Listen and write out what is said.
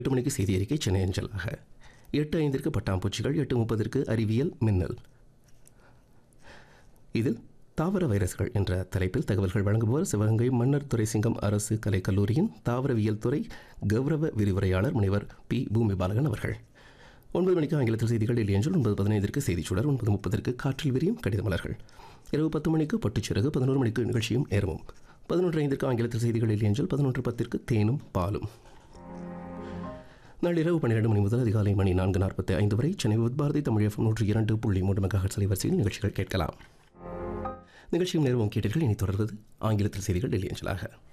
எட்டு மணிக்கு செய்தி அறிக்கை சென்னை அஞ்சலாக எட்டு ஐந்திற்கு பட்டாம்பூச்சிகள் எட்டு முப்பதற்கு அறிவியல் மின்னல் இதில் தாவர வைரஸ்கள் என்ற தலைப்பில் தகவல்கள் வழங்குபவர் சிவகங்கை மன்னர் துரைசிங்கம் அரசு கலைக் கல்லூரியின் தாவரவியல் துறை கௌரவ விரிவுரையாளர் முனைவர் பி பூமி பாலகன் அவர்கள் ஒன்பது மணிக்கு ஆங்கிலத்தில் செய்திகள் இல்லையென்றால் ஒன்பது பதினைந்திற்கு செய்திச் சுடர் ஒன்பது முப்பதற்கு காற்றில் விரியும் கடித மலர்கள் இரவு பத்து மணிக்கு பட்டுச்சிறகு பதினோரு மணிக்கு நிகழ்ச்சியும் நேரமும் பதினொன்று ஐந்திற்கு ஆங்கிலத்தில் செய்திகள் இல்லையென்றால் பதினொன்று பத்திற்கு தேனும் பாலும் நாளிரவு பன்னிரண்டு மணி முதல் அதிகாலை மணி நான்கு நாற்பத்தி ஐந்து வரை சென்னை உத்பாரதி தமிழ் எஃப்எம் நூற்றி இரண்டு புள்ளி மூன்று மெகாஹெட் அலைவரிசையில் நிகழ்ச்சிகள் கேட்கலாம் நிகழ்ச்சியும் நேரமும் கேட்டீர்கள் இனி தொடர்வது ஆங்கிலத்தில் செய்திகள் டெல்லி அஞ்சலாக